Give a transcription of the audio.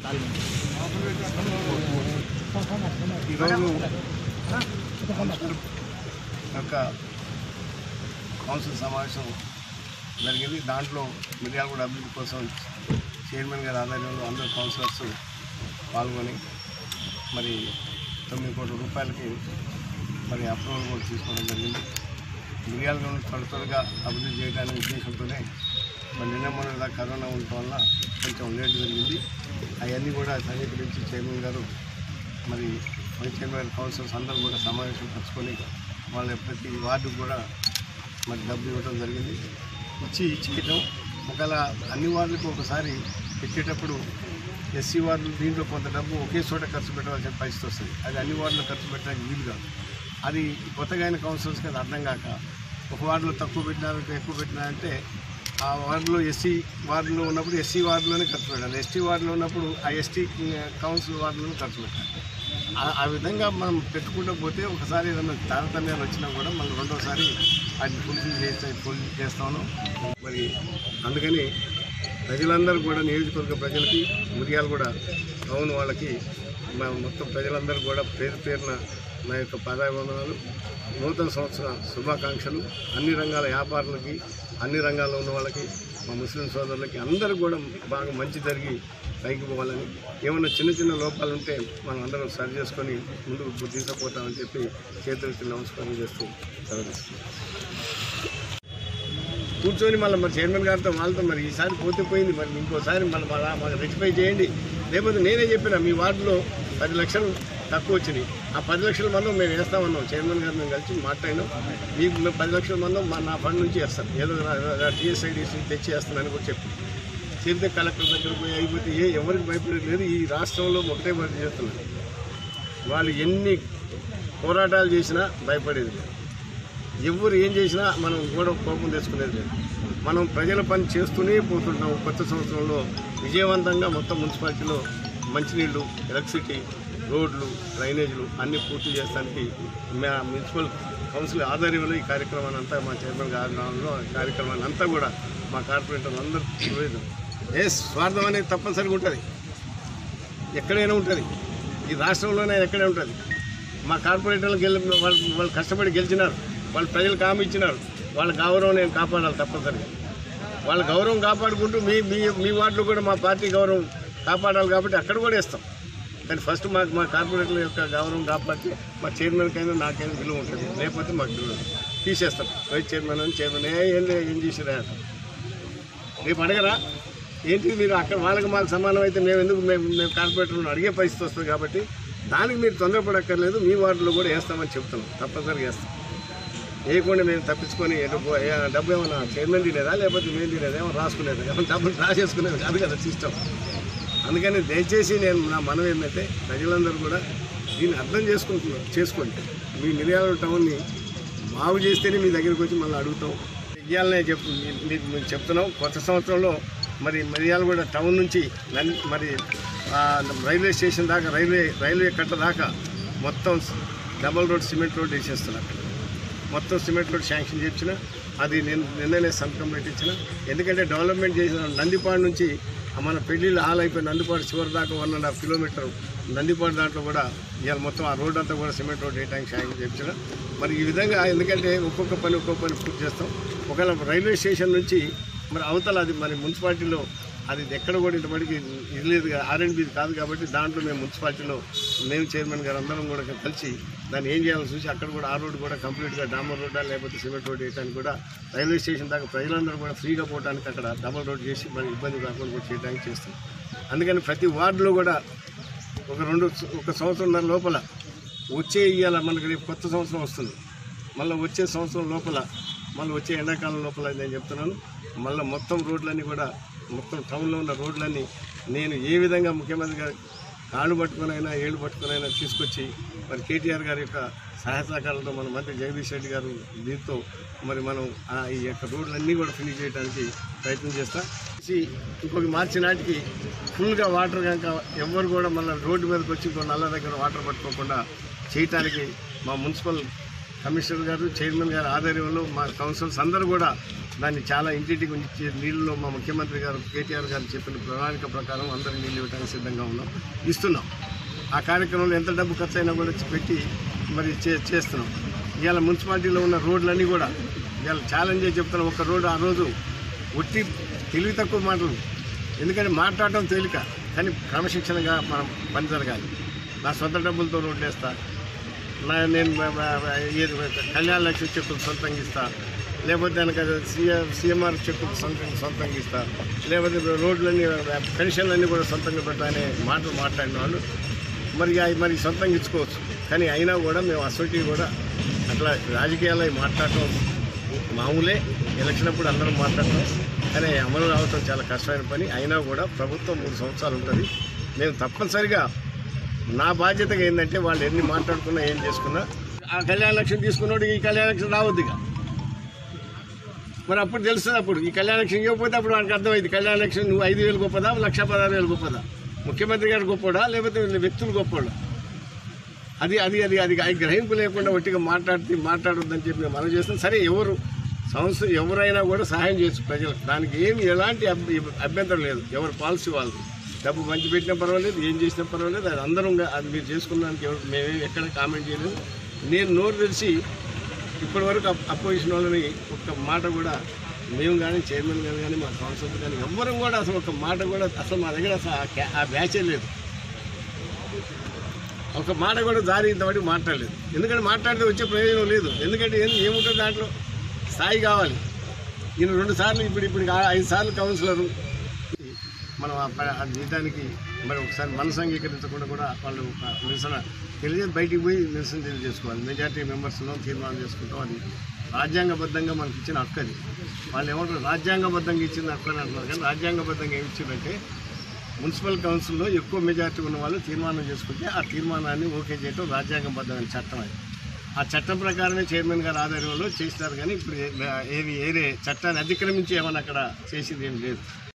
ఈరోజు యొక్క కౌన్సిల్ సమావేశం జరిగింది దాంట్లో మిర్యాలగూడ అభివృద్ధి కోసం చైర్మన్ గారి ఆధ్వర్యంలో అందరు కౌన్సిలర్స్ పాల్గొని మరి తొమ్మిది కోట్ల రూపాయలకి మరి అప్రూవల్ కూడా తీసుకోవడం జరిగింది మిర్యాలగూడ త్వర త్వరగా అభివృద్ధి చేయడానికి ఉద్దేశంతోనే మరి నిన్న మొన్న కరోనా ఉండటం వల్ల కొంచెం లేట్ జరిగింది అవన్నీ కూడా సమీకరించి చైర్మన్ గారు మరి వైస్ చైర్మన్ కౌన్సిల్స్ అందరూ కూడా సమావేశం పరుచుకొని వాళ్ళ ప్రతి వార్డుకు కూడా మరి డబ్బులు ఇవ్వడం జరిగింది ఇచ్చి ఇచ్చేయటం ఒకవేళ అన్ని వార్డులకు ఒకసారి పెట్టేటప్పుడు ఎస్సీ వార్డులు దీంట్లో కొంత డబ్బు ఒకే చోట ఖర్చు పెట్టవలసిన పరిస్థితి వస్తుంది అది అన్ని వార్డులో ఖర్చు పెట్టడానికి వీలు కాదు అది కొత్తగా అయిన కౌన్సిల్స్కి అది అర్థం కాక ఒక వార్డులో తక్కువ పెట్టినారు ఎక్కువ పెట్టినారంటే ఆ వార్డులో ఎస్సీ వార్డులో ఉన్నప్పుడు ఎస్సీ వార్డులోనే ఖర్చు పెట్టాలి ఎస్టీ వార్డులో ఉన్నప్పుడు ఆ ఎస్టీ కౌన్సిల్ వార్డులోనే ఖర్చు పెట్టాలి ఆ- ఆ విధంగా మనం పెట్టుకుంటూ పోతే ఒకసారి ఏదైనా తారతమ్యాలు వచ్చినా కూడా మళ్ళీ రెండోసారి వాటిని ఫుల్ఫిల్ చేస్తే ఫుల్ చేస్తాను మరి అందుకని ప్రజలందరూ కూడా నియోజకవర్గ ప్రజలకి మిరియాలు కూడా టౌన్ వాళ్ళకి మా మొత్తం ప్రజలందరూ కూడా పేరు పేరున నా యొక్క పాదాభివందనాలు నూతన సంవత్సర శుభాకాంక్షలు అన్ని రంగాల వ్యాపారులకి అన్ని రంగాల్లో ఉన్న వాళ్ళకి మా ముస్లిం సోదరులకి అందరూ కూడా బాగా మంచి జరిగి పైకి పోవాలని ఏమైనా చిన్న చిన్న లోపాలు ఉంటే మనం అందరం సరి చేసుకొని ముందుకు తీసుకుపోతామని చెప్పి చేతులకి నమస్కారం చేస్తూ సెలవు తీసుకుంటాం. కూర్చొని మళ్ళీ మరి చైర్మన్ గారితో వాళ్ళతో మరి ఈసారి పోతే పోయింది మరి ఇంకోసారి మళ్ళీ మళ్ళీ మాకు రెక్టిఫై చేయండి లేకపోతే నేనే చెప్పిన మీ వార్డులో పది లక్షలు తక్కువ వచ్చినాయి ఆ పది లక్షల మందం మేము వేస్తామన్నాం చైర్మన్ గారు మేము కలిసి మాట్లాడినాం మీకు మేము పది లక్షల మందం మా నా ఫండ్ నుంచి వేస్తాం ఏదో టీఎస్ఐడిసి తెచ్చి వేస్తానని కూడా చెప్పి చెప్తే కలెక్టర్ దగ్గర పోయి అయిపోతే ఏ ఎవరికి భయపడేది లేదు ఈ రాష్ట్రంలో ఒకటే పని చేస్తున్నారు వాళ్ళు ఎన్ని పోరాటాలు చేసినా భయపడేది లేదు ఎవరు ఏం చేసినా మనం కూడా కోపం తెచ్చుకునేది లేదు మనం ప్రజల పని చేస్తూనే పోతుంటాం కొత్త సంవత్సరంలో విజయవంతంగా మొత్తం మున్సిపాలిటీలో మంచినీళ్ళు ఎలక్ట్రిసిటీ రోడ్లు డ్రైనేజీలు అన్నీ పూర్తి చేయడానికి మా మున్సిపల్ కౌన్సిల్ ఆధ్వర్యంలో ఈ కార్యక్రమాన్ని అంతా మా చైర్మన్ గారి ఆధ్వర్యంలో ఈ కార్యక్రమాన్ని అంతా కూడా మా కార్పొరేటర్లు అందరూ నిర్వహించాం ఏ స్వార్థం అనేది తప్పనిసరిగా ఉంటుంది ఎక్కడైనా ఉంటుంది ఈ రాష్ట్రంలోనే ఎక్కడే ఉంటుంది మా కార్పొరేటర్లు గెలి వాళ్ళు వాళ్ళు కష్టపడి గెలిచినారు వాళ్ళు ప్రజలకు హామీ ఇచ్చినారు వాళ్ళ గౌరవం నేను కాపాడాలి తప్పనిసరిగా వాళ్ళ గౌరవం కాపాడుకుంటూ మీ మీ మీ వార్డులో కూడా మా పార్టీ గౌరవం కాపాడాలి కాబట్టి అక్కడ కూడా ఇస్తాం కానీ ఫస్ట్ మాకు మా కార్పొరేటర్ల యొక్క గౌరవం కాపాడితే మా చైర్మన్కైనా నాకైనా విలువ ఉంటుంది లేకపోతే మాకు విలువ ఉండదు. తీసేస్తాం వైస్ చైర్మన్ అని చైర్మన్ ఏ ఏం లే, ఏం చేసిరా అంటాం. రేపు అడగరా ఏంటి మీరు అక్కడ వాళ్ళకి మాకు సమానం అయితే మేము ఎందుకు మేము మేము కార్పొరేటర్లను అడిగే పరిస్థితి వస్తుంది కాబట్టి దానికి మీరు తొందరపడక్కర్లేదు మీ వార్డులో కూడా వేస్తామని చెప్తున్నాం తప్పనిసరిగా వేస్తాం వేయకుండా మేము తప్పించుకొని ఎటు పో- ఏ డబ్బు ఏమైనా చైర్మన్ తినేదా లేకపోతే మేము తినేదా ఏమైనా రాసుకునేదా ఏమైనా డబ్బులు రాసేసుకునేది కాదు కదా సిస్టమ్ అందుకని దయచేసి నేను నా మనం ఏంటంటే ప్రజలందరూ కూడా దీన్ని అర్థం చేసుకుంటున్నారు చేసుకోండి మీ మిర్యాల టౌన్ని బాగు చేస్తేనే మీ దగ్గరికి వచ్చి మళ్ళీ అడుగుతాం ఇవ్వాలనే చెప్ మీకు మీకు చెప్తున్నాం కొత్త సంవత్సరంలో మరి మిర్యాలగూడ టౌన్ నుంచి నన్- మరి ఆ, రైల్వే స్టేషన్ దాకా రైల్వే రైల్వే కట్ట దాకా మొత్తం డబల్ రోడ్ సిమెంట్ రోడ్ వేసేస్తున్నారు మొత్తం సిమెంట్ రోడ్ శాంక్షన్ చేయించిన అది నేను నిన్ననే సంతకం పెట్టించిన ఎందుకంటే డెవలప్మెంట్ చేసిన నందిపాడు నుంచి మన పెళ్లిళ్ళు హాల్ అయిపోయి నందిపాడు చివరి దాకా one and half kilometre Nandipadu దాంట్లో కూడా ఇవాళ మొత్తం ఆ రోడ్ అంతా కూడా సిమెంట్ రోడ్ వేయడానికి శాంక్షన్ చేయించిన మరి ఈ విధంగా ఎందుకంటే ఒక్కొక్క పని ఒక్కొక్క పని పూర్తి చేస్తాం ఒకవేళ రైల్వే స్టేషన్ నుంచి మరి అవతల అది మరి మున్సిపాలిటీలో అది ఎక్కడ కూడా ఇంతమటికి ఇది లేదు ఆర్ఎండ్బి కాదు కాబట్టి దాంట్లో మేము మున్సిపాలిటీలో మేము చైర్మన్ గారు అందరం కూడా కలిసి దాన్ని ఏం చేయాలో చూసి అక్కడ కూడా ఆ రోడ్డు కూడా కంప్లీట్గా డామర్ రోడ్డా లేకపోతే సిమెంట్ రోడ్ వేయడానికి కూడా రైల్వే స్టేషన్ దాకా ప్రజలందరూ కూడా ఫ్రీగా పోవడానికి అక్కడ డబల్ రోడ్ చేసి మరి ఇబ్బంది కాకుండా కూడా చేయడానికి చేస్తాం అందుకని ప్రతి వార్డులో కూడా ఒక రెండు ఒక సంవత్సరంన్నర లోపల వచ్చే ఇవాళ మనకి రేపు కొత్త సంవత్సరం వస్తుంది మళ్ళీ వచ్చే సంవత్సరం లోపల మళ్ళీ వచ్చే ఎండాకాలం లోపల నేను చెప్తున్నాను మళ్ళీ మొత్తం రోడ్లన్నీ కూడా మొత్తం టౌన్లో ఉన్న రోడ్లన్నీ నేను ఏ విధంగా ముఖ్యమంత్రి గారు కాళ్ళు పట్టుకునైనా ఏళ్ళు పట్టుకునైనా తీసుకొచ్చి మరి కేటీఆర్ గారి యొక్క సహాయ సహకారాలతో మన మంత్రి జగదీష్ రెడ్డి గారు దీంతో మరి మనం ఆ ఈ యొక్క రోడ్లన్నీ కూడా ఫినిష్ చేయడానికి ప్రయత్నం చేస్తా ఈ ఇంకొక మార్చి నాటికి ఫుల్గా వాటర్ కనుక ఎవరు కూడా మళ్ళీ రోడ్డు మీదకి వచ్చి ఇంకో నల్ల దగ్గర వాటర్ పట్టుకోకుండా చేయటానికి మా మున్సిపల్ కమిషనర్ గారు చైర్మన్ గారి ఆధ్వర్యంలో మా కౌన్సిల్స్ అందరూ కూడా దాన్ని చాలా ఇంటింటికి ఉంచి నీళ్ళలో మా ముఖ్యమంత్రి గారు కేటీఆర్ గారు చెప్పిన ప్రణాళిక ప్రకారం అందరికి నీళ్ళు ఇవ్వడానికి సిద్ధంగా ఉన్నాం ఇస్తున్నాం ఆ కార్యక్రమంలో ఎంత డబ్బు ఖర్చు అయినా కూడా పెట్టి మరి చే చేస్తున్నాం ఇవాళ మున్సిపాలిటీలో ఉన్న రోడ్లన్నీ కూడా ఇవాళ ఛాలెంజ్ చెప్తున్నాం ఒక రోడ్డు ఆ రోజు ఒట్టి తెలివి తక్కువ మాటలు ఎందుకంటే మాట్లాడటం తేలిక కానీ క్రమశిక్షణగా మనం పని జరగాలి నా సొంత డబ్బులతో రోడ్లు వేస్తా నా నేను బ- బ- బ- ఏది కళ్యాణ లక్ష్మి చెక్కులు సొంతంగా ఇస్తా లేకపోతే కనుక సీఎం సీఎంఆర్ చెక్కులు సొంతంగా సొంతంగా ఇస్తా లేకపోతే రోడ్లన్నీ పెన్షన్లన్నీ కూడా సొంతంగా పెట్టా అనే మాటలు మాట్లాడిన వాళ్ళు మరి అవి మరి సొంతంగా ఇచ్చుకోవచ్చు కానీ అయినా కూడా మేము అసొంటివి కూడా అట్లా రాజకీయాల్లో అవి మాట్లాడటం మామూలే ఎలక్షన్ అప్పుడు అందరం మాట్లాడటం కానీ అమలు రావటం చాలా కష్టమైన పని అయినా కూడా ప్రభుత్వం మూడు సంవత్సరాలు ఉంటుంది మేము తప్పనిసరిగా నా బాధ్యతగా ఏంటంటే వాళ్ళు ఎన్ని మాట్లాడుకున్నా ఏం చేసుకున్నా ఆ కళ్యాణ లక్ష్యం తీసుకున్నాడు ఈ కళ్యాణ లక్ష్యం రావద్దు ఇక మరి అప్పుడు తెలుస్తుంది అప్పుడు ఈ కళ్యాణ లక్ష్యం ఇవ్వకపోతే అప్పుడు వానికి అర్థమైంది కళ్యాణ లక్ష్యం నువ్వు ఐదు వేలు గొప్పదా లక్ష పదహారు వేలు గొప్పదా ముఖ్యమంత్రి గారు గొప్పడా లేకపోతే వ్యక్తులు గొప్పడా అది అది అది అది అది గ్రహింపు లేకుండా ఒట్టిగా మాట్లాడితే మాట్లాడొద్దని చెప్పి మేము మనం చేస్తాం సరే ఎవరు సంస్థ ఎవరైనా కూడా సహాయం చేయొచ్చు ప్రజలకు దానికి ఏమి ఎలాంటి అబ్- అభ్యంతరం లేదు ఎవరు పాలసీ వాళ్ళది డబ్బు మంచి పెట్టినా పర్వాలేదు ఏం చేసినా పర్వాలేదు అది అందరం గా- అది మీరు చేసుకున్నానికి ఎవరు మేమేం ఎక్కడ కామెంట్ చేయలేదు నేను నోరు తెలిసి ఇప్పటివరకు అప్- అపోజిషన్ వాళ్ళని ఒక్క మాట కూడా మేము కానీ చైర్మన్ గారు కానీ మా కౌన్సిలర్ కానీ ఎవ్వరం కూడా అసలు ఒక మాట కూడా అసలు మా దగ్గర అసలు ఆ క్యా- ఆ బ్యాచే లేదు ఒక మాట కూడా దారి ఇంతవరకు మాట్లాడలేదు ఎందుకంటే మాట్లాడితే వచ్చే ప్రయోజనం లేదు ఎందుకంటే ఏం ఏముంటుంది దాంట్లో స్థాయి కావాలి ఈయన రెండు సార్లు ఇప్పుడు ఇప్పుడు ఆ- ఐదు సార్లు కౌన్సిలరు మనం ఆ ప- ఆ జీతానికి మరి ఒకసారి మనసు అంగీకరించకుండా కూడా వాళ్ళు ఒక నిరసన తెలియజేసి బయటికి పోయి నిరసన తెలియజేసుకోవాలి మెజార్టీ మెంబర్స్లో తీర్మానం చేసుకుంటాం అది రాజ్యాంగబద్ధంగా మనకి ఇచ్చిన హక్కు అది వాళ్ళు ఏమంటారు రాజ్యాంగబద్ధంగా ఇచ్చిన హక్కు అని అంటున్నారు కానీ రాజ్యాంగబద్ధంగా ఏమి ఇచ్చిందంటే మున్సిపల్ కౌన్సిల్లో ఎక్కువ మెజార్టీ ఉన్న వాళ్ళు తీర్మానం చేసుకుంటే ఆ తీర్మానాన్ని ఓకే చేయడం రాజ్యాంగబద్ధమైన చట్టం అది ఆ చట్టం ప్రకారమే చైర్మన్ గారు ఆధ్వర్యంలో చేసినారు కానీ ఇప్పుడు ఏ- ఏవి ఏరే చట్టాన్ని అతిక్రమించి ఏమన్నా అక్కడ చేసింది ఏం లేదు